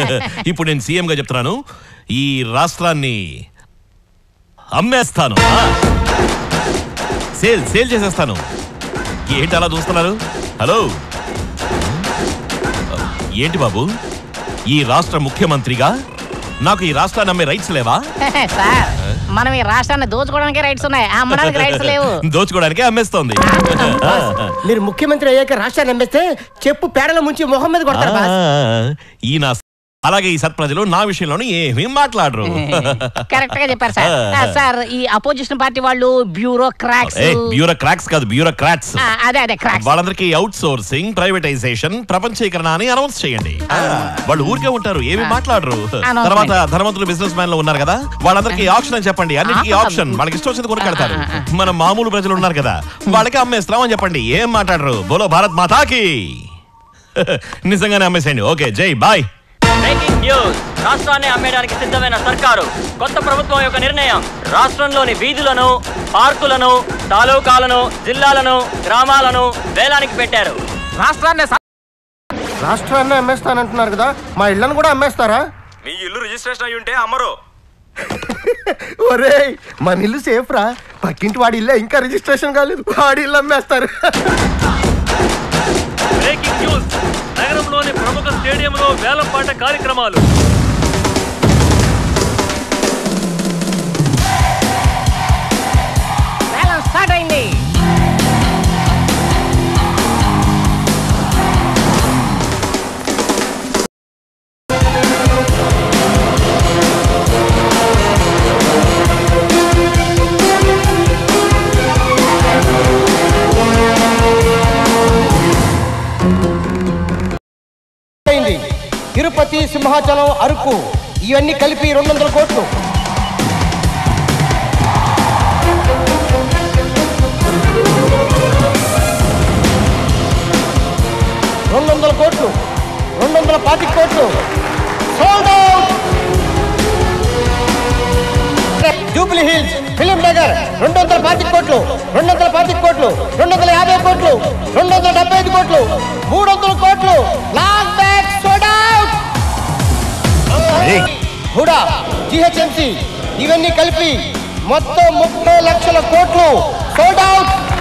ఇప్పుడు నేను సీఎం గా చెప్తున్నాను ఈ రాష్ట్రాన్ని అమ్మేస్తాను ఆ. సేల్ సేల్ చేసేస్తాను ఏంటి అలా చూస్తున్నారు హలో ఏంటి బాబు ఈ రాష్ట్ర ముఖ్యమంత్రిగా నాకు ఈ రాష్ట్రాన్ని అమ్మే రైట్స్ లేవా సార్ మనం ఈ రాష్ట్రాన్ని దోచుకోవడానికి రైట్స్ ఉన్నాయి అమ్మడానికి రైట్స్ లేవు దోచుకోవడానికే అమ్మేస్తోంది మీరు ముఖ్యమంత్రి అయ్యాక రాష్ట్రాన్ని నమ్మేస్తే చెప్పు పేడల ముంచి మొహం మీద కొడతారు బాస్ ఆ, ఈ నా అలాగే ఈ సత్ప్రజలు నా విషయంలోనే ఏమీ మాట్లాడరు కరెక్ట్ గా చెప్పారు సార్ ఆ, సార్ ఈ అపోజిషన్ పార్టీ వాళ్ళు బ్యూరో క్రాక్స్ ఏ బ్యూరో క్రాక్స్ కాదు బ్యూరో క్రాట్స్ అదే అదే క్రాక్స్ వాళ్ళందరికీ అవుట్ సోర్సింగ్ ప్రైవేటైజేషన్ ప్రపంచీకరణ అని అనౌన్స్ చేయండి వాళ్ళు ఊరికే ఉంటారు ఏమి మాట్లాడరు Announcement. తర్వాత ధనవంతులు బిజినెస్ మ్యాన్ లో ఉన్నారు కదా వాళ్ళందరికీ ఆప్షన్ అని చెప్పండి అన్నిటికీ ఆప్షన్ వాళ్ళకి ఇష్టం వచ్చింది కొనుక్కెడతారు మన మామూలు ప్రజలు ఉన్నారు కదా వాళ్ళకి అమ్మేస్తాం అని చెప్పండి ఏం మాట్లాడరు బోలో భారత్ మాతాకి నిజంగానే అమ్మేసేయండి ఓకే జై బాయ్ బ్రేకింగ్ న్యూస్ రాష్ట్రాన్ని అమ్మేయడానికి సిద్ధమైన సర్కారు కొత్త ప్రభుత్వం యొక్క నిర్ణయం రాష్ట్రంలోని వీధులను పార్కులను తాలూకాలను జిల్లాలను గ్రామాలను వేలానికి పెట్టారు రాష్ట్రాన్ని స- రాష్ట్రాన్ని అమ్మేస్తానంటున్నారు కదా మా ఇళ్ళను కూడా అమ్మేస్తారా మీ ఇల్లు రిజిస్ట్రేషన్ అయి ఉంటే అమ్మరు ఒరే మన ఇల్లు సేఫ్ రా పక్కింటి వాడి ఇల్లే ఇంకా రిజిస్ట్రేషన్ కాలేదు వాడి ఇల్లు అమ్మేస్తారు బ్రేకింగ్ న్యూస్ నగరంలోని ప్రముఖ స్టేడియంలో వేలంపాట కార్యక్రమాలు వేలం స్టార్ట్ అయింది అయింది తిరుపతి సింహాచలం అరకు ఇవన్నీ కలిపి రెండు వందల కోట్లు రెండు వందల కోట్లు రెండు వందల పాతి కోట్లు Sold out! జూబ్లీ హిల్స్ ఫిలిం నగర్ రెండు వందల పాతి కోట్లు రెండు వందల పాతి కోట్లు రెండు వందల యాభై కోట్లు రెండు వందల డెబ్బై ఐదు కోట్లు మూడు వందల కోట్లు లాంగ్ బ్యాక్ సోల్డ్ అవుట్ హుడా జిహెచ్ఎంసి ఇవన్నీ కలిపి మొత్తం ముప్పై లక్షల కోట్లు సోల్డ్ అవుట్